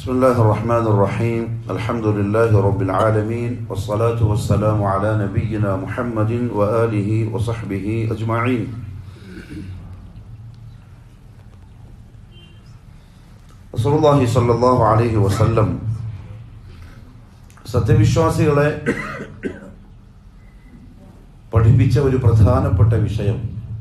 بسم الله الرحمن الرحيم الحمد لله رب العالمين والصلاة والسلام على نبينا محمد وآله وصحبه أجمعين رسول الله صلى الله عليه وسلم സത്യവിശ്വാസികളെ പഠിപ്പിച്ച ഒരു പ്രധാനപ്പെട്ട വിഷയം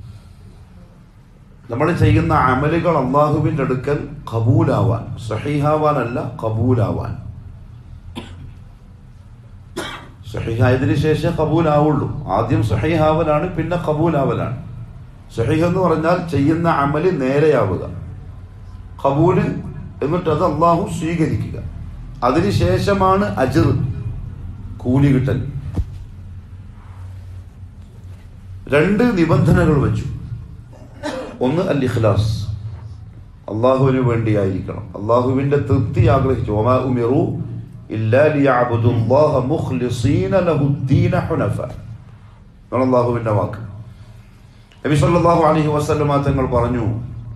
നമ്മൾ ചെയ്യുന്ന അമലുകൾ അള്ളാഹുവിൻ്റെ അടുക്കൽ കബൂലാവാൻ സഹിഹാവാനല്ല കബൂലാവാൻ സഹിഹായതിനു ശേഷം കബൂലാവുള്ളൂ ആദ്യം സഹിഹാവലാണ് പിന്നെ കബൂലാവലാണ് സഹിഹ് എന്ന് പറഞ്ഞാൽ ചെയ്യുന്ന അമല് നേരെയാവുക കബൂല് എന്നിട്ട് അത് അള്ളാഹു സ്വീകരിക്കുക അതിനുശേഷമാണ് അജിർ കൂലി കിട്ടൽ രണ്ട് നിബന്ധനകൾ വെച്ചു ഒന്ന് അൽ ഇഖ്ലാസ് അള്ളാഹുവിന് വേണ്ടിയായിരിക്കണം അള്ളാഹുവിന്റെ തൃപ്തി ആഗ്രഹിച്ചു ഒമാ ഉമിറു ഇല്ലാ ലിയഅബ്ദുല്ലാഹ മുഖ്ലിസീന ലഹുദ്ദീന ഹുനഫ എന്നാണ് അള്ളാഹുവിന്റെ വാക്ക് നബി സല്ലല്ലാഹു അലൈഹി വസല്ലമ തങ്ങൾ പറഞ്ഞു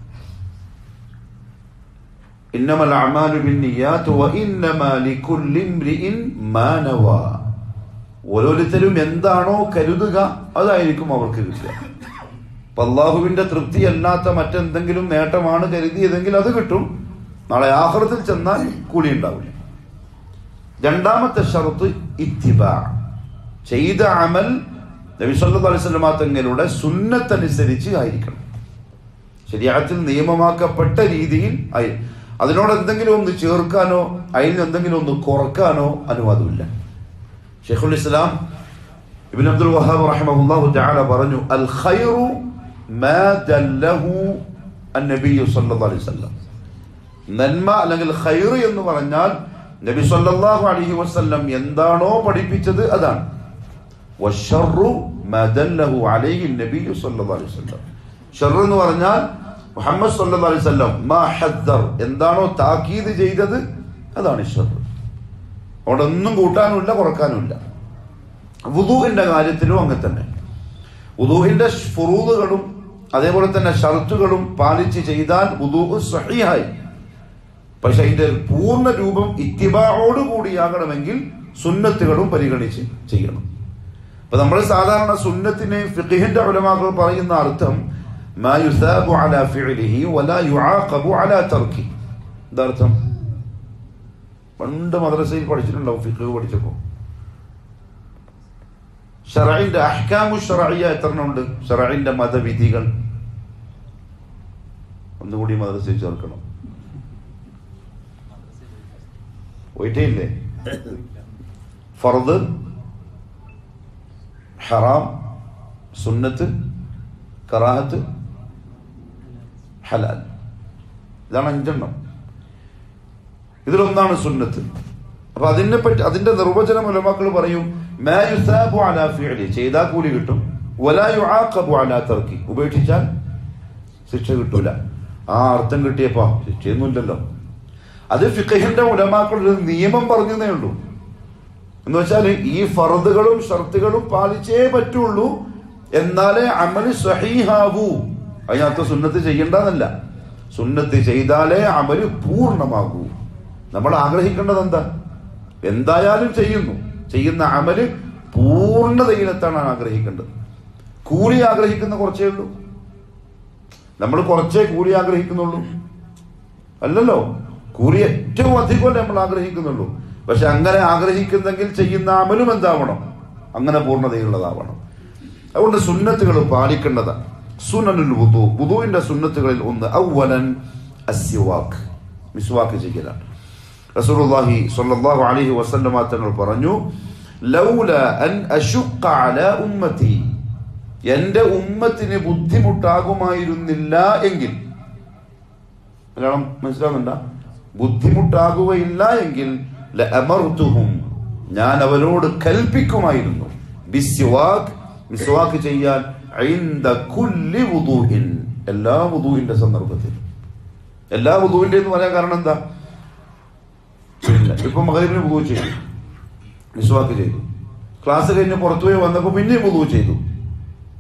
ഇന്നമൽ അഅമാലു ബിന്നിയാത്ത് വഇന്നമാ ലികുല്ലി ഇംറിഇൻ മാ നവാ ഓരോരുത്തരും എന്താണോ കരുതുക അതായിരിക്കും അവർക്ക് കിട്ടുക അപ്പൊ അള്ളാഹുവിന്റെ തൃപ്തിയല്ലാത്ത മറ്റെന്തെങ്കിലും നേട്ടമാണ് കരുതിയതെങ്കിൽ അത് കിട്ടും നാളെ ആഹൃത്തിൽ ചെന്നാൽ കൂലി ഉണ്ടാവില്ല രണ്ടാമത്തെ ഷർത്ത് ഇത്തിബ ചെയ്ത അമൽ നബി സല്ലല്ലാഹു അലൈഹി വസല്ലമ തങ്ങളുടെ സുന്നത്തനുസരിച്ച് ആയിരിക്കണം ശരിയാത്തിൽ നിയമമാക്കപ്പെട്ട രീതിയിൽ ആയി അതിനോട് എന്തെങ്കിലും ഒന്ന് ചേർക്കാനോ അതിന് എന്തെങ്കിലും ഒന്ന് കുറക്കാനോ അനുവാദമില്ല ഷെയ്ഖുൽ ഇസ്ലാം ഇബിൻ അബ്ദുൽ വഹാബ് റഹിമഹുല്ലാഹു തആല പറഞ്ഞു അൽ ഖൈറു മാ ദല്ലഹു അന്നബിയു സല്ലല്ലാഹു അലൈഹി വസല്ലം നന്മ അല്ലെങ്കിൽ ഖൈർ എന്ന് പറഞ്ഞാൽ നബി സല്ലല്ലാഹു അലൈഹി വസല്ലം എന്താണോ പഠിപ്പിച്ചത് അതാണ് വശർറു മാ ദല്ലഹു അലൈഹി നബിയു സല്ലല്ലാഹു അലൈഹി വസല്ലം ഷർ എന്ന് പറഞ്ഞാൽ മുഹമ്മദ് സല്ലല്ലാഹു അലൈഹി വസല്ലം മാ ഹദ്ദർ എന്താണോ താക്കീത് ചെയ്തത് അതാണ് ഷർ അവിടെ ഒന്നും കൂട്ടാനുമില്ല കുറക്കാനുമില്ല വുദൂഹിന്റെ കാര്യത്തിലും അങ്ങനെ തന്നെ വുദൂഹിന്റെ ഫുറൂദുകളും അതേപോലെ തന്നെ ഷർത്തുകളും പാലിച്ച് ചെയ്താൽ വുദൂഹ് സഹിയായി പക്ഷെ അതിന്റെ പൂർണ്ണ രൂപം ഇത്തിബായോട് കൂടിയാകണമെങ്കിൽ സുന്നത്തുകളും പരിഗണിച്ച് ചെയ്യണം അപ്പൊ നമ്മൾ സാധാരണ സുന്നത്തിനെ ഫിഖിഹിന്റെ ഉലമാക്കൾ പറയുന്ന അർത്ഥം മാ യുസാബു അലാ ഫിഅലിഹി വലാ യുആഖബു അലാ തർക്കി എന്താ അർത്ഥം പണ്ട് മദ്രസയിൽ പഠിച്ചിട്ടുണ്ടാവും ഫിഖ് പഠിച്ചപ്പോ ഷറൈന്റെ അഹ്കാമു ഷറയ്യ എത്ര ഉണ്ട് ഷറൈന്റെ മതവിധികൾ ഒന്നുകൂടി മദ്രസയിൽ ചേർക്കണം പോയിട്ടേ ഇല്ലേ ഫർദ് ഹറാം സുന്നത്ത് കറാഹത്ത് ഹലാൽ ഇതാണ് അഞ്ചെണ്ണം ഇതിലൊന്നാണ് സുന്നത്ത് അപ്പൊ അതിനെ പറ്റി അതിന്റെ നിർവചനം ഉലമാക്കൾ പറയും മാ യുസാബു അലാ ഫിഅലി ചെയ്താൽ കൂലി കിട്ടും വലാ യുആഖബു അലാ തർക്കി ഉപേക്ഷിച്ചാൽ ശിക്ഷ കിട്ടൂല ആ അർത്ഥം കിട്ടിയപ്പോ ശിക്ഷയൊന്നുമില്ലല്ലോ അത് ഫിഖഹിന്റെ ഉലമാക്കൾ ഒരു നിയമം പറഞ്ഞതേ ഉള്ളൂ എന്ന് വെച്ചാൽ ഈ ഫറദുകളും ഷർത്തുകളും പാലിച്ചേ പറ്റുള്ളൂ എന്നാലേ അമല് സഹീഹാവൂ അതിനകത്ത് സുന്നത്ത് ചെയ്യേണ്ടതല്ല സുന്നത്ത് ചെയ്താലേ അമല് പൂർണ്ണമാകൂ നമ്മൾ ആഗ്രഹിക്കേണ്ടത് എന്താ എന്തായാലും ചെയ്യുന്നു ചെയ്യുന്ന അമല് പൂർണ്ണതയിലെത്താണ് ആഗ്രഹിക്കേണ്ടത് കൂലി ആഗ്രഹിക്കുന്ന കുറച്ചേ ഉള്ളൂ നമ്മൾ കുറച്ചേ കൂലി ആഗ്രഹിക്കുന്നുള്ളൂ അല്ലല്ലോ കൂലി ഏറ്റവും അധികം നമ്മൾ ആഗ്രഹിക്കുന്നുള്ളൂ പക്ഷെ അങ്ങനെ ആഗ്രഹിക്കുന്നെങ്കിൽ ചെയ്യുന്ന അമലും എന്താവണം അങ്ങനെ പൂർണ്ണതയുള്ളതാവണം അതുകൊണ്ട് സുന്നത്തുകൾ പാലിക്കേണ്ടതാണ് സുനനുൽ വുദു വുദുവിന്റെ സുന്നത്തുകളിൽ ഒന്ന് ഔവലൻ അസ്യവാക്ക് മിസ്വാക്ക് ചെയ്യലാണ് റസൂലുള്ളാഹി സ്വല്ലല്ലാഹു അലൈഹി വസല്ലമ തങ്ങൾ പറഞ്ഞു ലൗല അൻ അശുഖ അല ഉമ്മത്തി എന്റെ ഉമ്മത്തിന് ബുദ്ധിമുട്ടാകുമായിരുന്നില്ല എങ്കിൽ മലയാളം മനസ്സിലാവുന്നുണ്ട ബുദ്ധിമുട്ടാകുകയില്ല എങ്കിൽ ലഅമർതുഹും ഞാൻ അവരോട് കൽപ്പിക്കുമായിരുന്നു ബിസ്വാക്ക് മിസ്വാക്ക് ചെയ്യാൻ ഐന്ദ കുല്ലി വുദൂഇൻ എല്ലാ വുദൂഇന്റെ സന്ദർഭത്തിൽ എല്ലാ വുദൂഇന്റെ എന്ന് പറയാൻ കാരണം എന്താ പിന്നെ ഇപ്പൊ മകരിബിന് വുദൂ ചെയ്തു മിസ്വാക്ക് ചെയ്തു ക്ലാസ് കഴിഞ്ഞ് പുറത്തുപോയി വന്നപ്പോൾ പിന്നെയും വുദൂ ചെയ്തു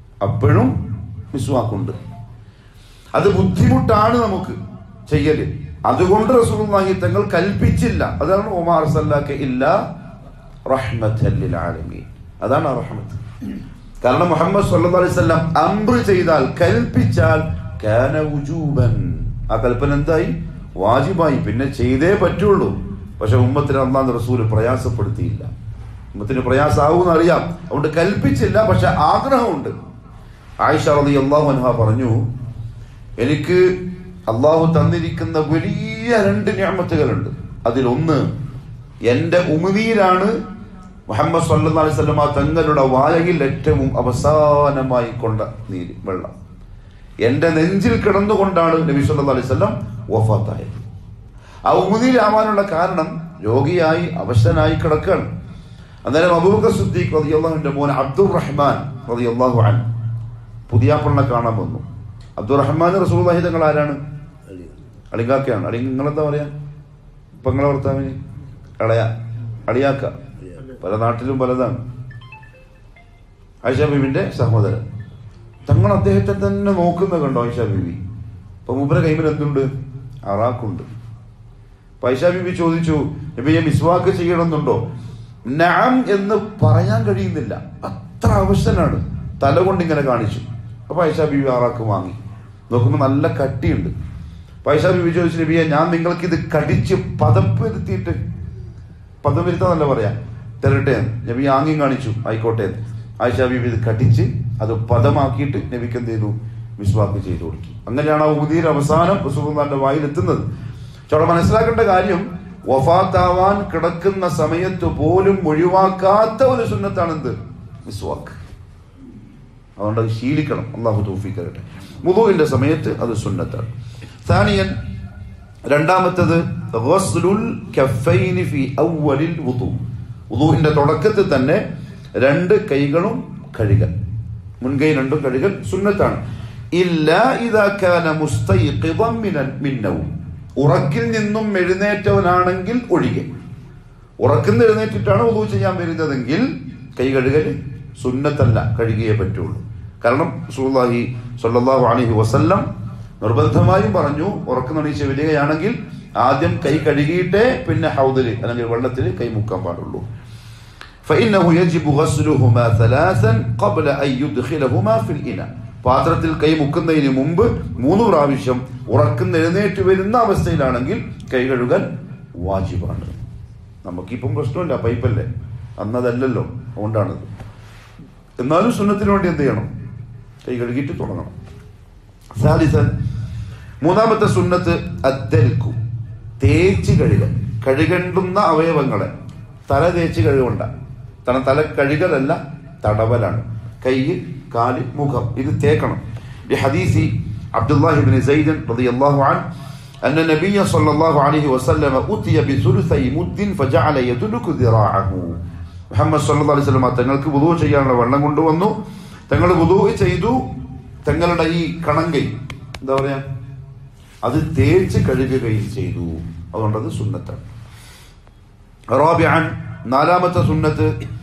അപ്പോഴും മിസ്വാക്കുണ്ട് അത് ബുദ്ധിമുട്ടാണ് നമുക്ക് ചെയ്യല് അതുകൊണ്ട് റസൂലുള്ളാഹി തങ്ങൾ കൽപ്പിച്ചില്ല അതാണ് ഉമാർ സല്ലാക്ക് ഇല്ല റഹ്മത്തൽ ലിൽ ആലമീൻ അതാണ് ആ റഹ്മത്ത് കാരണം മുഹമ്മദ് സല്ലല്ലാഹു അലൈഹി വസല്ലം അംർ ചെയ്താൽ കൽപ്പിച്ചാൽ കാന വുജൂബൻ ആ കൽപ്പന എന്തായി വാജിബായി പിന്നെ ചെയ്തേ പറ്റുള്ളൂ പക്ഷെ ഉമ്മത്തിന് അള്ളാഹ് റസൂൽ പ്രയാസപ്പെടുത്തിയില്ല ഉമ്മത്തിന് പ്രയാസാവൂന്ന് അറിയാം അതുകൊണ്ട് കൽപ്പിച്ചില്ല പക്ഷെ ആഗ്രഹമുണ്ട് ആയിഷ റളി അള്ളാഹു അൻഹ പറഞ്ഞു എനിക്ക് അള്ളാഹു തന്നിരിക്കുന്ന വലിയ രണ്ട് ഞാമത്തുകളുണ്ട് അതിലൊന്ന് എന്റെ ഉമിനീരാണ് മുഹമ്മദ് സല്ലല്ലാഹു അലൈഹി വസല്ലമ തങ്ങളുടെ വായയിൽ ഏറ്റവും അവസാനമായി കൊണ്ട നീര് വെള്ളം എന്റെ നെഞ്ചിൽ കിടന്നുകൊണ്ടാണ് നബി സല്ലല്ലാഹു അലൈഹി വസല്ലം വഫാത്തായത് ആ ഉമിനീരാവാനുള്ള കാരണം രോഗിയായി അവശനായി കിടക്കുകയാണ് അന്നേരം അബൂബക്കർ സിദ്ദീഖ് റളിയല്ലാഹുവിന്റെ മോൻ അബ്ദുർ റഹ്മാൻ റളിയല്ലാഹു അൻഹു പുതിയ പെണ്ണെ കാണാൻ വന്നു അബ്ദുറഹ്മാൻ റസൂൽ തങ്ങൾ ആരാണ് അളിങ്കാക്കയാണ് അളി നിങ്ങളെന്താ പറയാ ഇപ്പൊ നിങ്ങളെ ഭർത്താവിന് അളയ അളിയാക്ക പല നാട്ടിലും പലതാണ് ആയിഷ ബീബിന്റെ സഹോദരൻ തങ്ങൾ അദ്ദേഹത്തെ തന്നെ നോക്കുന്ന കണ്ടോ ആയിഷ ബീബി അപ്പൊ മൂപ്പരെ കൈമിൽ എന്തുണ്ട് അറാക്കുണ്ട് അപ്പൊ ആയിഷ ബീബി ചോദിച്ചു നബിയെ മിസ്വാക്ക് ചെയ്യണമെന്നുണ്ടോ നാം എന്ന് പറയാൻ കഴിയുന്നില്ല അത്ര അവശനാണ് തല കൊണ്ട് ഇങ്ങനെ കാണിച്ചു അപ്പൊ ഐഷ ബീവി ആറാക്ക് വാങ്ങി നോക്കുമ്പോൾ നല്ല കട്ടിയുണ്ട് അപ്പൊ ഐഷ ബീവി ചോദിച്ചു നബിയെ ഞാൻ നിങ്ങൾക്ക് ഇത് കടിച്ച് പദം വരുത്തിയിട്ട് പദം വരുത്താന്നല്ല പറയാ തരട്ടെ എന്ന്. നബി ആംഗ്യം കാണിച്ചു ആയിക്കോട്ടെ എന്ന്. ആയിഷ ബീവി ഇത് കടിച്ച് അത് പദമാക്കിയിട്ട് നബിക്ക് എന്ത് ചെയ്തു മിസ്വാക്ക് ചെയ്തു കൊടുത്തു അങ്ങനെയാണ് ആ ഉദീർ അവസാനം റസൂലുള്ളാഹിന്റെ വായിൽ എത്തുന്നത് പക്ഷെ അവിടെ മനസ്സിലാക്കേണ്ട കാര്യം വഫാത്താവാൻ കിടക്കുന്ന സമയത്ത് പോലും ഒഴിവാക്കാത്ത ഒരു സുന്നത്താണ് എന്ത് മിസ്വാക്ക് അതുകൊണ്ട് അത് ശീലിക്കണം അള്ളാഹു തൗഫീഖ് തരട്ടെ മുതുവിന്റെ സമയത്ത് അത് സുന്നത്താണ് സാനിയൻ രണ്ടാമത്തത് ഗസ്ലുൽ കഫൈനി ഫി അവ്വലിൽ വുദു വുദുവിന്റെ തുടക്കത്തിൽ തന്നെ രണ്ട് കൈകളും കഴുകൽ മുൻകൈ രണ്ടും കഴുകൽ സുന്നത്താണ് ഇല്ല ഇതാ കാന മുസ്തൈഖിദൻ മിനൻ മിന്നവും ഉറക്കിൽ നിന്നും എഴുന്നേറ്റവനാണെങ്കിൽ ഒഴികെ ഉറക്കുന്ന എഴുന്നേറ്റിട്ടാണ് ഉദു ചെയ്യാൻ വരുന്നതെങ്കിൽ കൈ കഴുകൽ സുന്നത്തല്ല കഴുകിയേ പറ്റുള്ളൂ കാരണം സുല്ലാഹി സല്ലല്ലാഹു അലൈഹി വസല്ലം നിർബന്ധമായും പറഞ്ഞു ഉറക്കുനണീച്ച് വരികയാണെങ്കിൽ ആദ്യം കൈ കഴുകിയിട്ടേ പിന്നെ ഹൗദിൽ അല്ലെങ്കിൽ വെള്ളത്തിൽ കൈ മുക്കാൻ പാടുള്ളൂ فإنه يجب غسلهما ثلاثا قبل أن يدخلهما في الإناء പാത്രത്തിൽ കൈ മുക്കുന്നതിന് മുമ്പ് മൂന്ന് പ്രാവശ്യം ഉറക്കുന്ന എഴുന്നേറ്റ് വരുന്ന അവസ്ഥയിലാണെങ്കിൽ കൈ കഴുകാൻ വാജിബാണ് നമുക്കിപ്പം പ്രശ്നമില്ല പൈപ്പല്ലേ അന്നതല്ലല്ലോ അതുകൊണ്ടാണത് എന്നാലും സുന്നത്തിന് വേണ്ടി എന്ത് ചെയ്യണം കൈ കഴുകിയിട്ട് തുടങ്ങണം സാലിസൻ മൂന്നാമത്തെ സുന്നത്ത് അദ്ദൽക്കു തേച്ച് കഴുകൽ കഴുകണ്ടുന്ന അവയവങ്ങളെ തല തേച്ച് കഴുകണ്ട തല തല കഴുകലല്ല തടവലാണ് കൈ കാല് മുഖം ഇത് തേക്കണം ഈ ഹദീസി അബ്ദുല്ലാഹി ബിൻ സൈദൻ റളിയല്ലാഹു അൻഹു أن النبي صلى الله عليه وسلم أتي بثلثي مد فجعل يدلك ذراعه മുഹമ്മദ് സല്ലല്ലാഹു അലൈഹി വസല്ലം തങ്ങൾക്ക് വുദൂ ചെയ്യാനുള്ള വെള്ളം കൊണ്ടുവന്നു തങ്ങൾ വുദൂ ചെയ്തു തങ്ങളുടെ ഈ കണങ്കൈ എന്താ പറയാ അത് തേച്ച് കഴുകുകയും ചെയ്തു അതുകൊണ്ടത് സുന്നത്താണ് റാബിഅൻ നാലാമത്തെ സുന്നത്ത്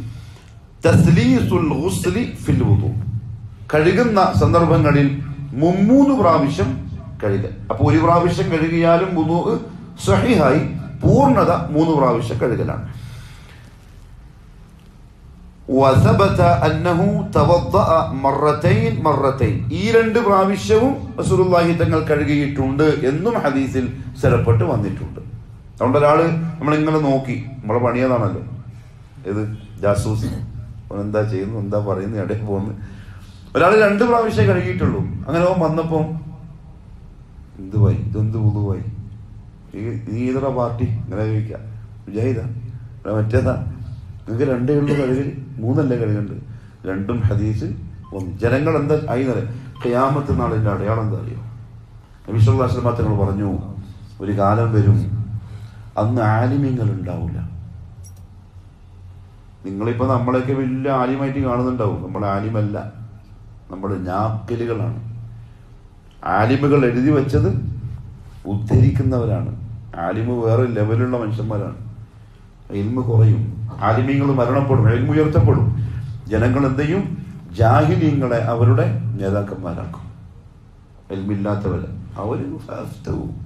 തസ്ലീസുൽ ഗുസ്ലി ഫിൽ വുദു കഴുകുന്ന സന്ദർഭങ്ങളിൽ മുമ്മൂന്ന് പ്രാവശ്യം കഴുകൽ അപ്പൊ ഒരു പ്രാവശ്യം കഴുകിയാലും വുദു സഹിഹായി പൂർണ്ണത മൂന്ന് പ്രാവശ്യം കഴുകലാണ് وثبت أنه توضأ مرتين مرتين ഈ രണ്ട് പ്രാവശ്യവും റസൂലുള്ളാഹി തങ്ങൾ കഴുകിയിട്ടുണ്ട് എന്നും ഹദീസിൽ സ്ഥലപ്പെട്ട് വന്നിട്ടുണ്ട് അതുകൊണ്ട് ഒരാള് നമ്മളിങ്ങനെ നോക്കി നമ്മളെ പണിയതാണല്ലോ ഇത് ജാസൂസ് അവൻ എന്താ ചെയ്യുന്നു എന്താ പറയുന്നു ഇടയിൽ പോകുന്നു ഒരാൾ രണ്ട് പ്രാവശ്യം കഴുകിയിട്ടുള്ളൂ അങ്ങനെ അവൻ വന്നപ്പോ എന്ത് പോയി ഇതെന്ത് പുതുവായി നീ ഏതാ പാർട്ടി ഇങ്ങനെ ചോദിക്കാം വിജയിത മറ്റേതാ നിങ്ങൾക്ക് രണ്ടേ ഉള്ളൂ കഴുകൽ മൂന്നല്ലേ കഴുകണ്ട് രണ്ടും ഹദീസ് ഒന്ന് ജനങ്ങൾ എന്താ ആയി എന്നറിയാം ഖിയാമത്ത് നാളിന്റെ അടയാളം എന്താ അറിയോ നബിസ്വല്ലാസ്ലമ തങ്ങൾ പറഞ്ഞു ഒരു കാലം വരും അന്ന് ആലിമ്യങ്ങൾ ഉണ്ടാവില്ല നിങ്ങളിപ്പോ നമ്മളെയൊക്കെ വലിയ ആലിമായിട്ട് കാണുന്നുണ്ടാവും നമ്മൾ ആലിമല്ല നമ്മൾ ഞാക്കലുകളാണ് ആലിമുകൾ എഴുതി വെച്ചത് ഉദ്ധരിക്കുന്നവരാണ് ആലിമ് വേറെ ലെവലുള്ള മനുഷ്യന്മാരാണ് എൽമ് കുറയും ആലിമീങ്ങൾ മരണപ്പെടും എൽമ് ഉയർത്തപ്പെടും ജനങ്ങൾ എന്ത് ചെയ്യും ജാഹിലീങ്ങളെ അവരുടെ നേതാക്കന്മാരാക്കും എൽമില്ലാത്തവരെ അവര് ഫാസ്തവും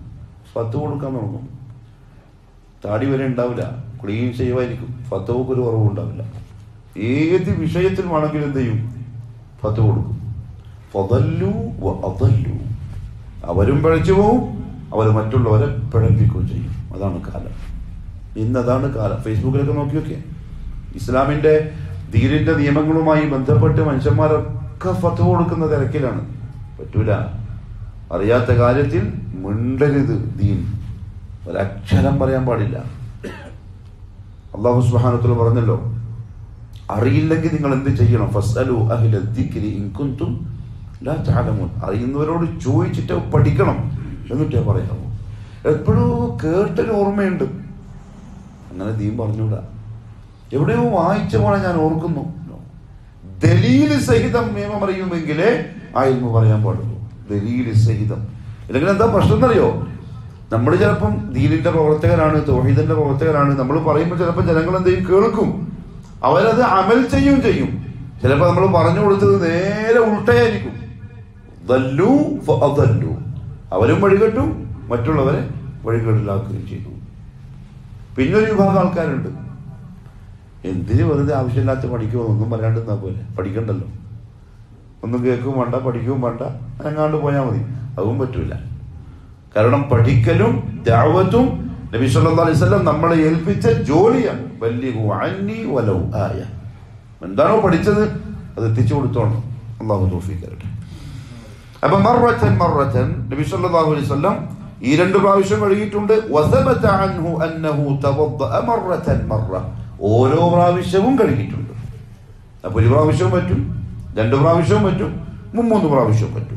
ഫത്ത് കൊടുക്കാൻ തുടങ്ങും താടി വരെ ഉണ്ടാവില്ല ക്ലീൻ ചെയ്യുമായിരിക്കും ഫത്തവക്ക് ഒരു കുറവും ഉണ്ടാവില്ല ഏത് വിഷയത്തിൽ വേണമെങ്കിലും എന്ത് ചെയ്യും ഫത്ത് കൊടുക്കും ഫതല്ലു വ അദല്ലു അവരും പിഴച്ചു പോവും അവർ മറ്റുള്ളവരെ പിഴപ്പിക്കുകയും ചെയ്യും അതാണ് കാലം ഇന്ന് അതാണ് കാലം ഫേസ്ബുക്കിലൊക്കെ നോക്കി നോക്കിയേ ഇസ്ലാമിന്റെ ദീനിന്റെ നിയമങ്ങളുമായി ബന്ധപ്പെട്ട് മനുഷ്യന്മാരൊക്കെ ഫത്ത് കൊടുക്കുന്ന തിരക്കിലാണ് പറ്റൂല അറിയാത്ത കാര്യത്തിൽ മിണ്ടരുത് ദീൻ ഒരക്ഷരം പറയാൻ പാടില്ല അള്ളാഹു സുബ്ഹാനഹു പറഞ്ഞല്ലോ അറിയില്ലെങ്കിൽ നിങ്ങൾ എന്ത് ചെയ്യണം ഫസ്അലു അഹ്ല ദിക്രി ഇൻ കുൻതും ലാ തഅലമൂൻ അറിയുന്നവരോട് ചോദിച്ചിട്ട് പഠിക്കണം എന്നിട്ടേ പറയാമോ എപ്പോഴോ കേട്ടൊരു ഓർമ്മയുണ്ട് അങ്ങനെ ദീൻ പറഞ്ഞൂടാ എവിടെയോ വായിച്ച പോലെ ഞാൻ ഓർക്കുന്നു ദലീൽ സഹിതം നിയമം അറിയുമെങ്കിലേ ആ ഇൽമ പറയാൻ പാടുള്ളൂ ദലീൽ സഹിതം അല്ലെങ്കിൽ എന്താ പ്രശ്നം എന്നറിയോ നമ്മൾ ചിലപ്പം ദീനിന്റെ പ്രവർത്തകരാണ് തോഹീദിന്റെ പ്രവർത്തകരാണ് നമ്മൾ പറയുമ്പോൾ ചിലപ്പോൾ ജനങ്ങൾ എന്തെയും കേൾക്കും അവരത് അമൽ ചെയ്യും ചെയ്യും ചിലപ്പോൾ നമ്മൾ പറഞ്ഞു കൊടുത്തത് നേരെ ഉൾട്ടയായിരിക്കും ദല്ലു ഫഅദല്ലു. അവരും വഴികെട്ടു മറ്റുള്ളവരെ വഴികേടിലാക്കുകയും ചെയ്തു പിന്നൊരു വിഭാഗം ആൾക്കാരുണ്ട് എന്തിന് വെറുതെ ആവശ്യമില്ലാത്ത പഠിക്കുമോ ഒന്നും പറയാണ്ട് നിന്നാ പോലെ പഠിക്കണ്ടല്ലോ ഒന്നും കേൾക്കും വേണ്ട പഠിക്കുകയും വേണ്ട അനങ്ങാണ്ട് പോയാൽ മതി അതും പറ്റൂല കാരണം പഠിക്കലും ദാവത്തും നബി സല്ലല്ലാഹു അലൈഹി വസല്ലം നമ്മളെ ഏൽപ്പിച്ച ജോലിയാണ് ബല്ലിഗു അന്നി വലൗ ആയ എന്താണോ പഠിച്ചത് അത് എത്തിച്ചു കൊടുത്തോണം അള്ളാഹു തൗഫീഖ് തരട്ടെ അപ്പൊ മർറത്തൻ മർറത്തൻ നബി സല്ലല്ലാഹു അലൈഹി വസല്ലം ഈ രണ്ട് പ്രാവശ്യം കഴുകിയിട്ടുണ്ട് വസബത അൻഹു അന്നഹു തവദ്ദഅ മർറത്തൻ മർറ ഓരോ പ്രാവശ്യവും കഴുകിയിട്ടുണ്ട് അപ്പൊ ഒരു പ്രാവശ്യവും പറ്റും രണ്ട് പ്രാവശ്യവും പറ്റും മൂന്ന് പ്രാവശ്യവും പറ്റും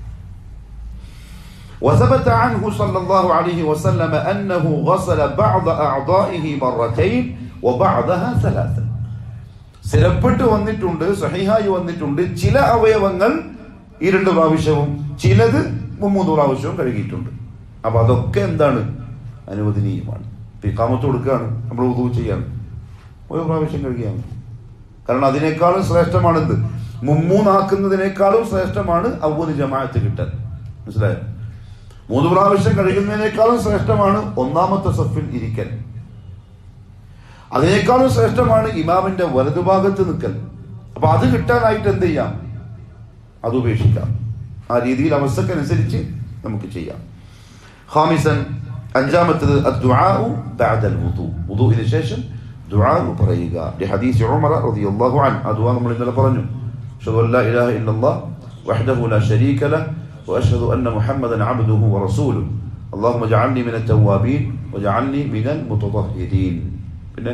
وثبت عنه صلى الله عليه وسلم أنه غسل بعض أعضائه مرتين وبعضها ثلاثا സ്ഥിരപ്പെട്ട് വന്നിട്ടുണ്ട് സഹിഹായി വന്നിട്ടുണ്ട് ചില അവയവങ്ങൾ ഈ രണ്ട് പ്രാവശ്യവും ചിലത് മൂന്ന് പ്രാവശ്യവും കഴുകിയിട്ടുണ്ട് അപ്പൊ അതൊക്കെ എന്താണ് അനുവദനീയമാണ് ഇപ്പൊ ഈ കാമത്ത് കൊടുക്കുകയാണ് നമ്മൾ ഉദവ് ചെയ്യാണ് ഒരു പ്രാവശ്യം കഴുകിയാൽ മതി കാരണം അതിനേക്കാളും ശ്രേഷ്ഠമാണിത് മുമ്മൂന്നാക്കുന്നതിനേക്കാളും ശ്രേഷ്ഠമാണ് അവന് ജമാഅത്ത് കിട്ടാൻ മനസ്സിലായോ മൂന്ന് പ്രാവശ്യം കഴിക്കുന്നതിനേക്കാളും ശ്രേഷ്ഠമാണ് ഒന്നാമത്തെ സഫിൽ ഇരിക്കൽ അതിനേക്കാളും ശ്രേഷ്ഠമാണ് ഇമാമിന്റെ വലതുഭാഗത്ത് നിൽക്കൽ അപ്പൊ അത് കിട്ടാനായിട്ട് എന്ത് ചെയ്യാം അത് ഉപേക്ഷിക്കാം ആ രീതിയിൽ അവസ്ഥക്കനുസരിച്ച് നമുക്ക് ചെയ്യാം ഹാമിസൻ അഞ്ചാമത്തത് അദ്ദുആഉ ബഅദൽ വുദു വുദുവിന് ശേഷം ദുആഉ പറയുക ലഹദീസ് ഉമർ റളിയല്ലാഹു അൻഹു ആ ദുആ നമ്മൾ ഇന്നലെ പറഞ്ഞു അഷ്ഹദു അല്ലാ ഇലാഹ ഇല്ലല്ലാഹ് വഹ്ദഹു ലാ ശരീക ലഹ് واشهد ان محمدا عبده ورسوله اللهم اجعلني من التوابين واجعلني من المتطهرين പിന്നെ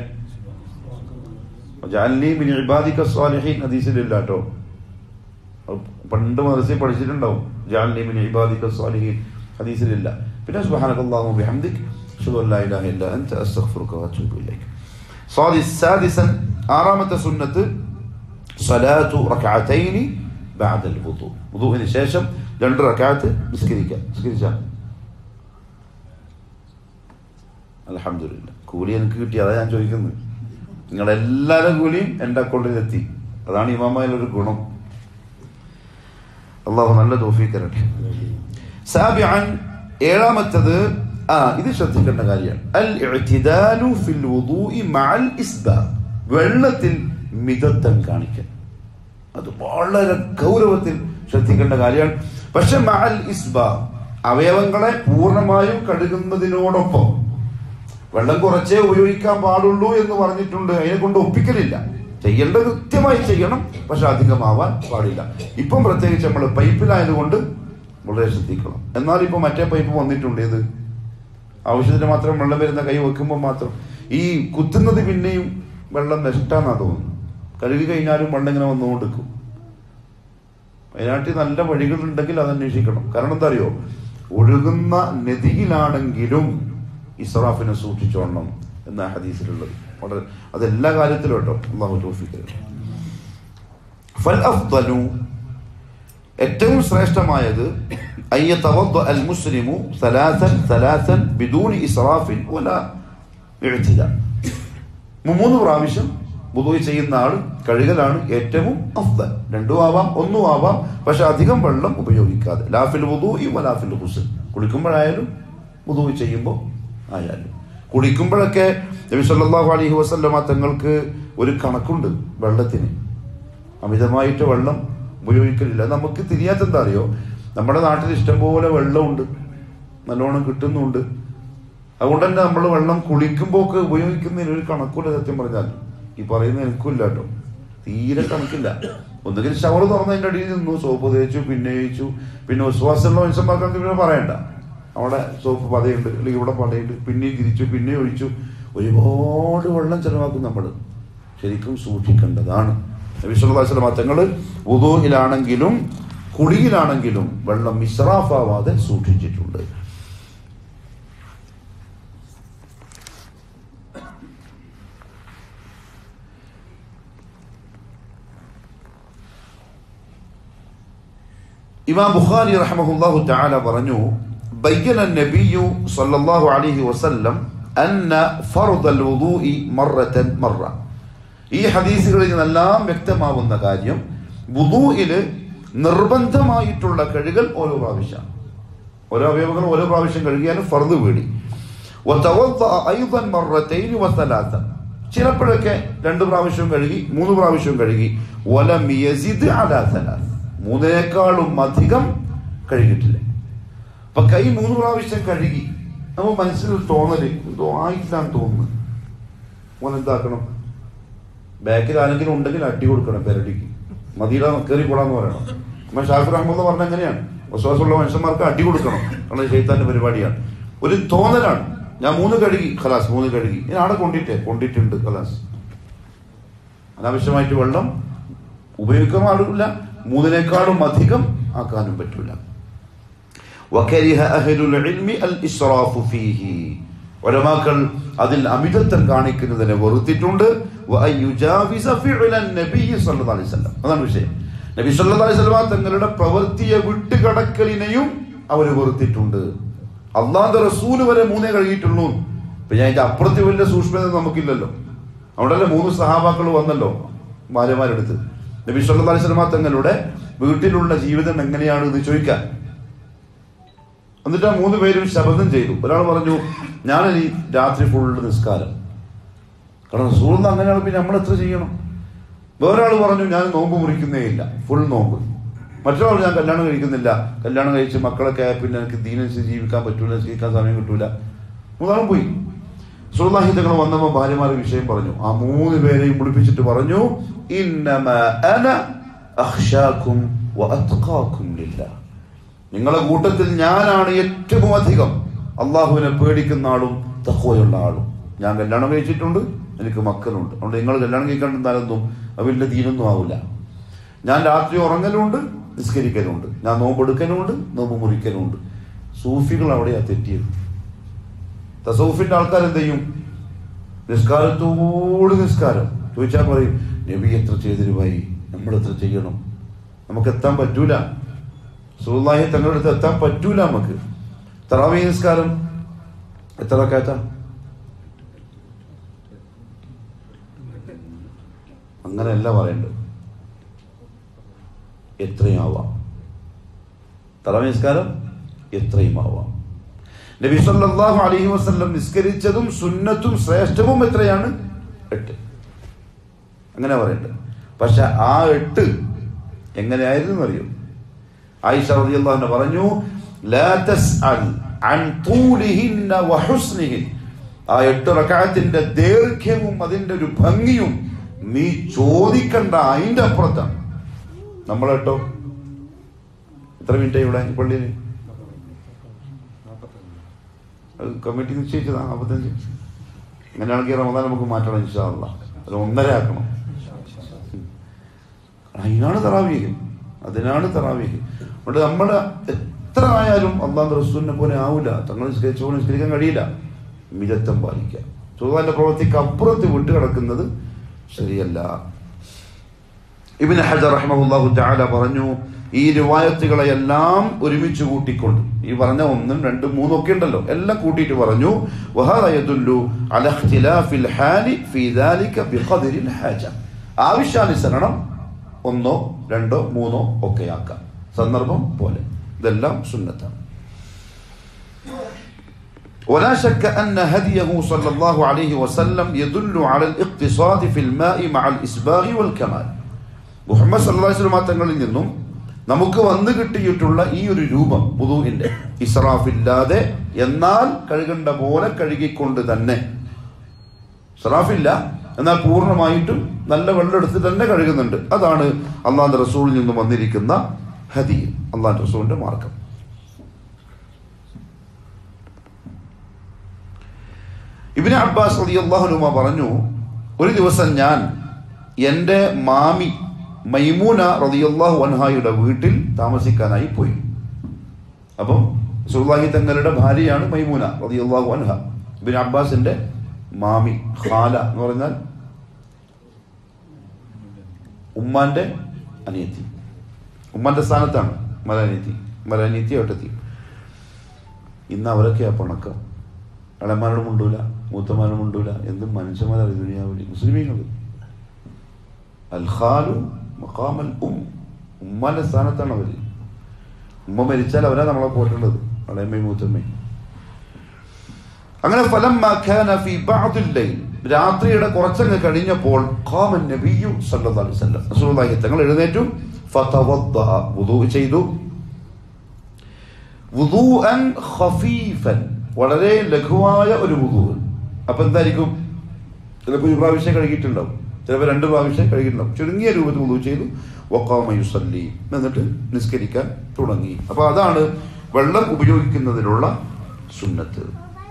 وجعلني من عبادك الصالحين ഹദീസിലില്ല കേട്ടോ പണ്ട് മദർസയിൽ പഠിച്ചിട്ടുണ്ടാവും ജാലിനി മിൻ ഇബാദിക സ്വാലിഹീൻ ഹദീസിലില്ല പിന്നെ സുബ്ഹാനകല്ലാഹു ബിഹംദിക് അഷ്ഹദു അല്ലാ ഇലാഹ ഇല്ല അൻത അസ്തഗ്ഫിറുക വഅതൂബു ഇലൈക് സാദി സാദിസൻ ആറാമത്തെ സുന്നത്ത് സ്വലാത്തു റക്അതൈനി بعد الوضوء വുദൂഇന് ശേഷം രണ്ട് റക്അത്ത് നിസ്കരിക്കുക നിസ്കരിച്ച അൽഹംദുലില്ലാ കൂലി എനിക്ക് കിട്ടി അതാ ഞാൻ ചോദിക്കുന്നത് നിങ്ങളെല്ലാവരും കൂലിയും എൻ്റെ അക്കൗണ്ടിലെത്തി അതാണ് ഇമാമയിലെ ഒരു ഗുണം അള്ളാഹു നല്ല തോഫീക്ക് തരട്ടെ സാബിഅൻ ഏഴാമത്തത് ആ ഇത് ശ്രദ്ധിക്കേണ്ട കാര്യമാണ് അൽ ഇഅ്തിദാലു ഫിൽ വുദൂഇ മഅൽ ഇസ്ബാ വെള്ളത്തിൽ മിതത്വം കാണിക്കൽ അത് വളരെ ഗൗരവത്തിൽ ശ്രദ്ധിക്കേണ്ട കാര്യമാണ് പക്ഷെ മഅൽ ഇസ്ബാ അവയവങ്ങളെ പൂർണ്ണമായും കഴുകുന്നതിനോടൊപ്പം വെള്ളം കുറച്ചേ ഉപയോഗിക്കാൻ പാടുള്ളൂ എന്ന് പറഞ്ഞിട്ടുണ്ട് അതിനെ കൊണ്ട് ഒപ്പിക്കലില്ല ചെയ്യേണ്ടത് കൃത്യമായി ചെയ്യണം പക്ഷെ അധികമാവാൻ പാടില്ല ഇപ്പം പ്രത്യേകിച്ച് നമ്മൾ പൈപ്പിലായതുകൊണ്ട് വളരെ ശ്രദ്ധിക്കണം എന്നാൽ ഇപ്പൊ മറ്റേ പൈപ്പ് വന്നിട്ടുണ്ട് ഇത് ആവശ്യത്തിന് മാത്രം വെള്ളം വരുന്ന കൈ വെക്കുമ്പോൾ മാത്രം ഈ കുത്തുന്നത് പിന്നെയും വെള്ളം നഷ്ടാന്നാ തോന്നുന്നു കഴുകി കഴിഞ്ഞാലും വെള്ളം ഇങ്ങനെ വന്നുകൊണ്ടിരിക്കും അതിനായിട്ട് നല്ല വഴികളുണ്ടെങ്കിൽ അത് അന്വേഷിക്കണം കാരണം എന്താ അറിയോ ഒഴുകുന്ന നദിയിലാണെങ്കിലും ഇസ്രാഫിനെ സൂക്ഷിച്ചോളണം എന്ന ഹദീസിലുള്ളത് വളരെ അതെല്ലാ കാര്യത്തിലും കേട്ടോ അള്ളാഹു തോഫിക്കൽ ഫൽ അഫ്ദലു ഏറ്റവും ശ്രേഷ്ഠമായത് അയ്യ തവദ്ദ അൽ മുസ്ലിമു സലാസൻ സലാസൻ ബിദൂനി ഇസ്രാഫിൻ വല ഇഴ്തിദ മൂന്ന് പ്രാവശ്യം വുദൂ ചെയ്യുന്ന ആൾ കഴുകലാണ് ഏറ്റവും അഫ്ദൽ രണ്ടും ആവാം ഒന്നും ആവാം പക്ഷെ അധികം വെള്ളം ഉപയോഗിക്കാതെ ലാഫിൽ വുദൂ വലാഫിൽ ഹുസൻ കുളിക്കുമ്പോഴായാലും ഉദു ചെയ്യുമ്പോൾ ആയാലും കുളിക്കുമ്പോഴൊക്കെ നബി സല്ലല്ലാഹു അലൈഹി വസല്ലമ തങ്ങൾക്ക് ഒരു കണക്കുണ്ട് വെള്ളത്തിന് അമിതമായിട്ട് വെള്ളം ഉപയോഗിക്കലില്ല നമുക്ക് തിരിയാത്ത എന്താ അറിയോ നമ്മുടെ നാട്ടിൽ ഇഷ്ടംപോലെ വെള്ളമുണ്ട് നല്ലോണം കിട്ടുന്നുണ്ട് അതുകൊണ്ട് തന്നെ നമ്മൾ വെള്ളം കുളിക്കുമ്പോൾ ഒക്കെ ഉപയോഗിക്കുന്നതിന് ഒരു കണക്കൂല സത്യം പറഞ്ഞാൽ ഈ പറയുന്ന എനിക്കില്ല കേട്ടോ തീരെ കണക്കില്ല ഒന്നുകിൽ ഷവർ തുറന്നതിൻ്റെ അടിയിൽ നിന്നു സോപ്പ് തേച്ചു പിന്നെ ഒഴിച്ചു പിന്നെ വിശ്വാസമുള്ള മനുഷ്യന്മാർക്ക് പിന്നെ പറയണ്ട അവിടെ സോപ്പ് പതയുണ്ട് അല്ലെങ്കിൽ ഇവിടെ പതയുണ്ട് പിന്നെയും തിരിച്ചു പിന്നെ ഒഴിച്ചു ഒരുപാട് വെള്ളം ചെലവാക്കും നമ്മൾ ശരിക്കും സൂക്ഷിക്കേണ്ടതാണ് വിശ്വനാഥ തങ്ങൾ ഉദൂഹിലാണെങ്കിലും കുടിയിലാണെങ്കിലും വെള്ളം മിശ്രാഫാവാതെ സൂക്ഷിച്ചിട്ടുണ്ട് ഇമാം ബുഖാരി റഹ്മഹുല്ലാഹു തആല പറഞ്ഞു ബയ്യന നബിയു സല്ലല്ലാഹു അലൈഹി വസല്ലം അന്ന ഫർദൽ വുദൂഇ മറത്തൻ മറ ഈ ഹദീസുകളിൽ നിന്നെല്ലാം വ്യക്തമാവുന്ന കാര്യം വുദൂഇല് നിർബന്ധമായിട്ടുള്ള കഴുകൽ ഓരോ പ്രാവശ്യം ഓരോ അവയവങ്ങൾ ഓരോ പ്രാവശ്യം കഴുകിയാലും ഫർദ് വീടി വതവദ്ദഅ അയ്ദൻ മറത്തൈൻ വസലാത്ത ചിലപ്പോഴൊക്കെ രണ്ട് പ്രാവശ്യവും കഴുകി മൂന്ന് പ്രാവശ്യവും കഴുകി വലം യസിദ് അലാ സലാത്ത് മൂന്നിനേക്കാളും അധികം കഴുകിയിട്ടില്ല അപ്പൊ കൈ മൂന്ന് പ്രാവശ്യം കഴുകി നമ്മൾ മനസ്സിൽ തോന്നല് എന്തോ ആയിട്ടില്ലാന്ന് തോന്നുന്നു ഓൻ എന്താക്കണം ബാക്കിൽ ആരെങ്കിലും ഉണ്ടെങ്കിൽ അടി കൊടുക്കണം പെരടിക്ക് മതിയുടെ കയറി കൂടാന്ന് പറയണം അമ്മ ഷാഫിർ അഹമ്മദ് പറഞ്ഞ എങ്ങനെയാണ് വിശ്വാസമുള്ള മനുഷ്യന്മാർക്ക് അടി കൊടുക്കണം കാരണം ചെയ്താന്റെ പരിപാടിയാണ് ഒരു തോന്നലാണ് ഞാൻ മൂന്ന് കഴുകി ഖലാസ് മൂന്ന് കഴുകി ഞാൻ ആടെ കൊണ്ടിട്ടേ കൊണ്ടിട്ടുണ്ട് ഖലാസ് അനാവശ്യമായിട്ട് വെള്ളം ഉപയോഗിക്കാൻ പാടില്ല മൂന്നിനേക്കാളും അധികം ആക്കാനും പറ്റില്ല وكره أهل العلم الإسراف فيه ഉലമാക്കൾ അതിൽ അമിതത്വം കാണിക്കുന്നതിനെ വെറുത്തിട്ടുണ്ട് وأن يجاوز فعل النبي صلى الله عليه وسلم. അതാണ് വിഷയം നബി സല്ലല്ലാഹു അലൈഹി വസല്ലം തങ്ങളുടെ പ്രവൃത്തിയെ വിട്ടുകടക്കലിനെയും അവർ വെറുത്തിട്ടുണ്ട് അള്ളാന്റെ റസൂല് വരെ മൂന്നേ കഴുകിയിട്ടുള്ളൂ ഇപ്പൊ ഞാൻ അതിന്റെ അപ്പുറത്ത് വലിയ സൂക്ഷ്മത നമുക്കില്ലല്ലോ അവിടെയല്ലേ മൂന്ന് സഹാബാക്കൾ വന്നല്ലോ ഭാര്യമാരെടുത്ത് നബി സല്ലല്ലാഹു അലൈഹി വസല്ലം തങ്ങളുടെ വീട്ടിലുള്ള ജീവിതം എങ്ങനെയാണ് എന്ന് ചോദിക്കാൻ എന്നിട്ട് ആ മൂന്ന് പേരും ശപഥം ചെയ്തു ഒരാൾ പറഞ്ഞു ഞാനിനി രാത്രി ഫുള്ള് നിസ്കാരം കാരണം റസൂൾ അങ്ങനെയാണ് പിന്നെ നമ്മൾ എത്ര ചെയ്യണം വേറൊരാൾ പറഞ്ഞു ഞാൻ നോമ്പ് മുറിക്കുന്നേ ഇല്ല ഫുൾ നോമ്പ് മറ്റൊരാൾ ഞാൻ കല്യാണം കഴിക്കുന്നില്ല കല്യാണം കഴിച്ച് മക്കളൊക്കെ ആയ പിന്നെ എനിക്ക് ദീനനുസരിച്ച് ജീവിക്കാൻ പറ്റൂല ജീവിക്കാൻ സമയം കിട്ടൂല മൂന്നാളും പോയി സുഹൃദാഹിതങ്ങൾ വന്നപ്പോൾ ഭാര്യമാരുടെ വിഷയം പറഞ്ഞു ആ മൂന്ന് പേരെയും വിളിപ്പിച്ചിട്ട് പറഞ്ഞു ഇന്നമ അന അഖ്ശാക്കും വഅത്ഖാക്കും ലില്ലാഹ് നിങ്ങളെ കൂട്ടത്തിൽ ഞാനാണ് ഏറ്റവും അധികം അള്ളാഹുവിനെ പേടിക്കുന്ന ആളും തഹോയുള്ള ആളും ഞാൻ കല്യാണം കഴിച്ചിട്ടുണ്ട് എനിക്ക് മക്കളുണ്ട് അതുകൊണ്ട് നിങ്ങൾ കല്യാണം കഴിക്കാണ്ടെന്നാലൊന്നും അവരുടെ ദീനൊന്നും ആവില്ല ഞാൻ രാത്രി ഉറങ്ങലുണ്ട് നിസ്കരിക്കലുണ്ട് ഞാൻ നോമ്പെടുക്കലുമുണ്ട് നോമ്പ് മുറിക്കലുമുണ്ട് സൂഫികൾ അവിടെയാ തെറ്റിയത് തസൗഫിന്റെ ആൾക്കാർ എന്ത് ചെയ്യും നിസ്കാരത്തോട് നിസ്കാരം ചോദിച്ചാൽ പറയും നബി എത്ര ചെയ്തിരുവായി നമ്മൾ എത്ര ചെയ്യണം നമുക്ക് എത്താൻ പറ്റൂല സുല്ലാഹി തങ്ങളുടെ അടുത്ത് എത്താൻ പറ്റൂല നമുക്ക് തറാവി നിസ്കാരം എത്ര റക്കാത്ത അങ്ങനെയല്ല പറയേണ്ടത് എത്രയും ആവാം തറാവി നിസ്കാരം എത്രയും ആവാം നബി സല്ലല്ലാഹു അലൈഹി വസല്ലം നിസ്കരിച്ചതും സുന്നത്തും ശ്രേഷ്ഠവും എത്രയാണ് എട്ട് അങ്ങനെ പറയണ്ടത് പക്ഷെ ആ എട്ട് എങ്ങനെയായിരുന്നു അറിയോ ആയിഷ റളിയല്ലാഹു അൻഹ പറഞ്ഞു ലാ തസ്അൽ അൻ തൂലിഹിന്ന വഹുസ്നിഹിൻ ആ എട്ട് റക്അത്തിന്റെ ദൈർഘ്യവും അതിന്റെ ഒരു ഭംഗിയും നീ ചോദിക്കണ്ട അതിന്റെ അപ്പുറത്താണ് നമ്മൾ കേട്ടോ എത്ര മിനിറ്റ് ഇവിടെ ഈ പള്ളിയിൽ അത് കമ്മിറ്റി നിശ്ചയിച്ചതാണ് നാൽപ്പത്തഞ്ച് അങ്ങനെയാണെങ്കിൽ റമദാൻ നമുക്ക് മാറ്റണം ഇൻഷാല്ല അത് ഒന്നര ആക്കണം അതിനാണ് തറാവീഹ് അതിനാണ് തറാവീഹ് അതുകൊണ്ട് നമ്മൾ എത്ര ആയാലും അള്ളാഹ് റസൂലിനെ പോലെ ആവില്ല തങ്ങൾ നിസ്കരിച്ച പോലെ നിസ്കരിക്കാൻ കഴിയില്ല മിതത്വം പാലിക്കുക സുഖാന്റെ പ്രവൃത്തിക്ക് അപ്പുറത്ത് വിട്ടുകിടക്കുന്നത് ശരിയല്ല ഇബിന് ഹജർ റഹ്മഹുല്ലാഹു തആല പറഞ്ഞു ഈ റിവായത്തുകളെല്ലാം ഒരുമിച്ച് കൂട്ടിക്കൊണ്ട് ഈ പറഞ്ഞ ഒന്നും രണ്ടും മൂന്നും ഒക്കെ ഉണ്ടല്ലോ എല്ലാം കൂട്ടിയിട്ട് പറഞ്ഞു വഹദ യദുല്ലു അല ഇഖ്തിലാഫിൽ ഹാലി ഫീ ദാലിക ബിഖദരിൽ ഹാജ ആവശ്യാനുസരണം ഒന്നോ രണ്ടോ മൂന്നോ ഒക്കെ ആക്കാം സന്ദർഭം പോലെ ഇതെല്ലാം സുന്നത്താണ് ولا شك أن هديه صلى الله عليه وسلم يدل على الاقتصاد في الماء مع الإسباغ والكمال മുഹമ്മദ് സല്ലല്ലാഹു അലൈഹി വസല്ലം തങ്ങളിൽ നിന്നും നമുക്ക് വന്നു കിട്ടിയിട്ടുള്ള ഈ ഒരു രൂപം വുദൂഇന്റെ ഇസ്രാഫില്ലാതെ എന്നാൽ കഴുകേണ്ട പോലെ കഴുകിക്കൊണ്ട് തന്നെ ഇസ്രാഫില്ല എന്നാൽ പൂർണ്ണമായിട്ടും നല്ല വെള്ളം എടുത്ത് തന്നെ കഴുകുന്നുണ്ട് അതാണ് അള്ളാന്റെ റസൂളിൽ നിന്നും വന്നിരിക്കുന്ന ഹദി അള്ളാന്റെ റസൂലിന്റെ മാർഗം ഇബിന് അബ്ബാസ് റളിയല്ലാഹുനുമ പറഞ്ഞു ഒരു ദിവസം ഞാൻ എൻ്റെ മാമി മൈമൂന റളിയല്ലാഹു അൻഹായുടെ വീട്ടിൽ താമസിക്കാനായി പോയി അപ്പം സുൽത്താഹി തങ്ങളുടെ ഭാര്യയാണ് മൈമൂന റളിയല്ലാഹു അൻഹ ഇബിൻ അബ്ബാസിന്റെ മാമി ഖാല എന്ന് പറഞ്ഞാൽ ഉമ്മാന്റെ അനിയത്തി ഉമ്മാന്റെ സ്ഥാനത്താണ് മലനിയത്തി മലനിയത്തി ഏട്ടത്തി ഇന്ന് അവരൊക്കെയാ പണക്കം ഇളമാരോട് മുണ്ടൂല മൂത്തമാരോട് മുണ്ടൂല എന്തും മനുഷ്യന്മാരാണ് ദുനിയാവിൽ മുസ്ലിമീങ്ങൾ അൽഖാലു മഖാമൽ ഉം ഉമ്മാന്റെ സ്ഥാനത്താണ് അവര് ഉമ്മ മരിച്ചാൽ അവരാ നമ്മളെ പോറ്റുള്ളത് ഇളയമ്മയും മൂത്തമ്മയും അങ്ങനെ ഫലം ഫി ബഅദിൽ ലൈൽ രാത്രിയുടെ കുറച്ചങ്ങ് കഴിഞ്ഞപ്പോൾ ഖാമൻ നബിയു സല്ലല്ലാഹു അലൈഹി വസല്ലം റസൂലുള്ളാഹി തങ്ങൾ എഴുന്നേറ്റു ഫതവദ്ദഅ വുദൂ ചെയ്തു വുദൂഅൻ ഖഫീഫൻ വളരെ ലഘുവായ ഒരു വുദൂ അപ്പൊ എന്തായിരിക്കും ചിലപ്പോൾ ഒരു പ്രാവശ്യം കഴുകിയിട്ടുണ്ടാവും ചിലപ്പോൾ രണ്ട് പ്രാവശ്യം കഴുകിയിട്ടുണ്ടാവും ചുരുങ്ങിയ രൂപത്തിൽ വുദൂ ചെയ്തു വഖാമ യുസല്ലി എന്നിട്ട് നിസ്കരിക്കാൻ തുടങ്ങി അപ്പൊ അതാണ് വെള്ളം ഉപയോഗിക്കുന്നതിനുള്ള സുന്നത്ത്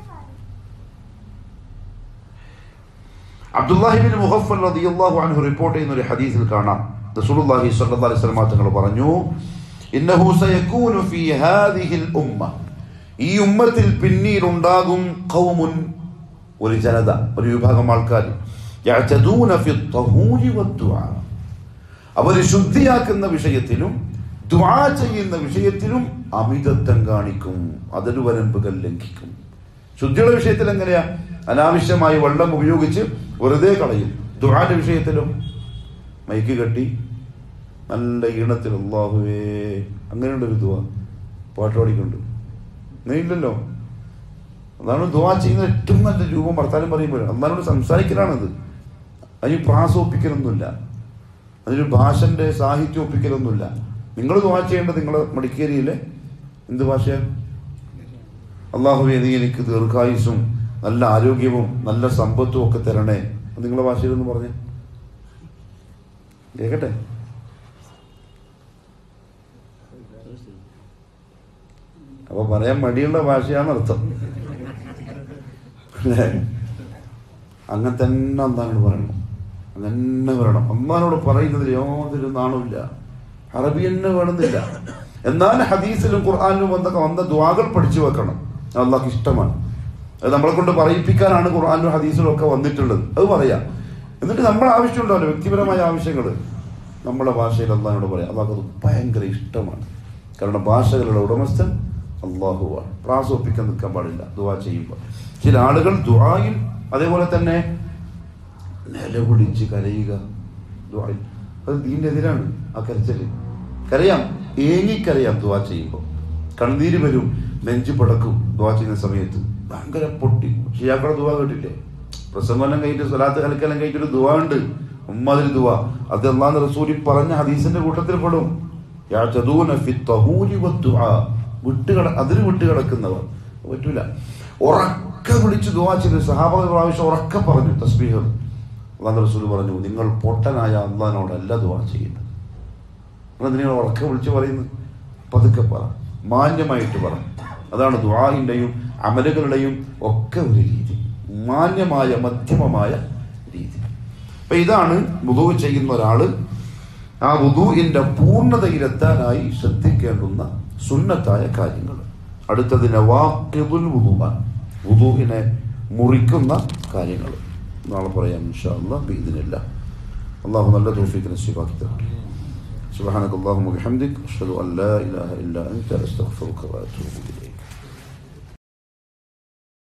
അബ്ദുല്ലാഹിബിൻ മുഹഫൽ റളിയല്ലാഹു അൻഹു റിപ്പോർട്ട് ചെയ്യുന്ന ഒരു ഹദീസിൽ കാണാം റസൂലുള്ളാഹി സ്വല്ലല്ലാഹു അലൈഹി വസല്ലം തങ്ങൾ പറഞ്ഞു ഇന്നഹു സയകൂനു ഫീ ഹാദിഹിൽ ഉമ്മ ഈ ഉമ്മത്തിൽ പിന്നീട് ഉണ്ടാകും ഖൗമുൻ ഒരു ജനത ഒരു വിഭാഗം ആൾക്കാർ യഅതദൂന ഫി ത്വഹൂരി വദ്ദുആ അവർ ശുദ്ധിയാക്കുന്ന വിഷയത്തിലും ദുആ ചെയ്യുന്ന വിഷയത്തിലും അമിതത്വം കാണിക്കും അതിർവരമ്പുകൾ ലംഘിക്കും ശുദ്ധിയുടെ വിഷയത്തിൽ എങ്ങനെയാ അനാവശ്യമായി വെള്ളം ഉപയോഗിച്ച് വെറുതെ കളയും ദുആന്റെ വിഷയത്തിലും മൈക്ക് കെട്ടി നല്ല ഈണത്തിൽ അള്ളാഹുവേ അങ്ങനെയുണ്ട് ഒരു ദുവ പാട്ടോടിക്കൊണ്ട് ഇല്ലല്ലോ അതാണ് ദുവാ ചെയ്യുന്ന ഏറ്റവും നല്ല രൂപം വർത്താനം പറയുമ്പോൾ അന്നാലോട് സംസാരിക്കലാണത് അതിന് പ്രാസോപ്പിക്കലൊന്നുമില്ല അതിന് ഭാഷന്റെ സാഹിത്യം ഒപ്പിക്കലൊന്നുമില്ല നിങ്ങൾ ദുവാ ചെയ്യേണ്ടത് നിങ്ങളെ മടിക്കേരിയിലെ എന്ത് ഭാഷയാണ് അള്ളാഹുവെ നീ എനിക്ക് ദീർഘായുസും നല്ല ആരോഗ്യവും നല്ല സമ്പത്തും ഒക്കെ തരണേ അത് നിങ്ങളെ ഭാഷയിലൊന്ന് പറഞ്ഞേ കേക്കട്ടെ അപ്പൊ പറയാൻ മടിയുള്ള ഭാഷയാണ് അർത്ഥം അല്ലേ അങ്ങനെ തന്നെ അന്താനോട് പറയണം അങ്ങനെ പറയണം അമ്മാനോട് പറയുന്നതിൽ യാതൊരു നാണമില്ല അറബി തന്നെ വേണമെന്നില്ല എന്നാൽ ഹദീസിലും ഖുർആാനിലും വന്നൊക്കെ വന്ന ദ്വാകൾ പഠിച്ചു വെക്കണം അള്ളാഹ് ഇഷ്ടമാണ് അത് നമ്മളെ കൊണ്ട് പറയിപ്പിക്കാനാണ് ഖുർആാനിലും ഹദീസിലും ഒക്കെ വന്നിട്ടുള്ളത് അത് പറയാം എന്നിട്ട് നമ്മുടെ ആവശ്യമുണ്ടാവില്ല വ്യക്തിപരമായ ആവശ്യങ്ങൾ നമ്മുടെ ഭാഷയിൽ അള്ളാഹിനോട് പറയാം അള്ളാഹ് അത് ഭയങ്കര ഇഷ്ടമാണ് കാരണം ഭാഷകളുടെ ഉടമസ്ഥൻ അള്ളാഹുവാണ് പ്രാസോപ്പിക്കാൻ നിൽക്കാൻ പാടില്ല ദുവാ ചെയ്യുമ്പോൾ ചില ആളുകൾ ദുആയിൽ അതേപോലെ തന്നെ നിലവിളിച്ച് കരയുക ദുആയിൽ അത് ദീൻ്റെ എതിരാണ് ആ കരച്ചല് കരയാം ഏങ്ങിക്കരയാം ദുവാ ചെയ്യുമ്പോൾ കണ്ണീര് വരും നെഞ്ചു പടക്കും ദുവാ ചെയ്യുന്ന സമയത്ത് ഭയങ്കര പൊട്ടി ഷിയാക്കളുടെ ദുവാ കേട്ടില്ലേ പ്രസംഗം കഴിഞ്ഞിട്ട് സ്വലാത്ത് കലക്കെല്ലാം കഴിഞ്ഞിട്ട് ഒരു ദുവാ ഉണ്ട് ഉമ്മാതിരി ദുവാ അത് അള്ളാഹ് റസൂലി പറഞ്ഞ ഹദീസിന്റെ കൂട്ടത്തിൽ പെടും യാചദൂന ഫി തഹൂരി വദ്ദുആ വിട്ടുകട അതിന് വിട്ടുകിടക്കുന്നവർ പറ്റൂല ഉറക്ക വിളിച്ച് ദുവാ ചെയ്ത് സഹാബ പ്രാവശ്യം ഉറക്ക പറഞ്ഞു തസ്ബീഹ് അള്ളാഹ് റസൂൽ പറഞ്ഞു നിങ്ങൾ പൊട്ടനായ അള്ളഹാനോടല്ല ദുവാ ചെയ്യുന്നത് നിങ്ങൾ നിങ്ങൾ ഉറക്ക വിളിച്ച് പറയുന്നത് പതുക്കെ പറ മാന്യമായിട്ട് പറ അതാണ് ദുആഇൻ്റെയും അമലുകളുടെയും ഒക്കെ ഒരു രീതി മാന്യമായ മധ്യമമായ രീതി അപ്പൊ ഇതാണ് വുദു ചെയ്യുന്ന ഒരാള് ആ വുദുവിന്റെ പൂർണ്ണതയിലെത്താനായി ശ്രദ്ധിക്കേണ്ടുന്ന സുന്നത്തായ കാര്യങ്ങൾ അടുത്തത് നവാഖിദുൽ വുദുആൻ വുദുവിനെ മുറിക്കുന്ന കാര്യങ്ങൾ നാളെ പറയാം ഇൻഷാ അല്ലാഹ് ബിഇذنില്ല അള്ളാഹു നല്ല തൗഫീഖ് നസീബാക്കി തരട്ടെ سبحانك اللهم وبحمدك أشهد أن لا إله إلا أنت أستغفرك وأتوب إليك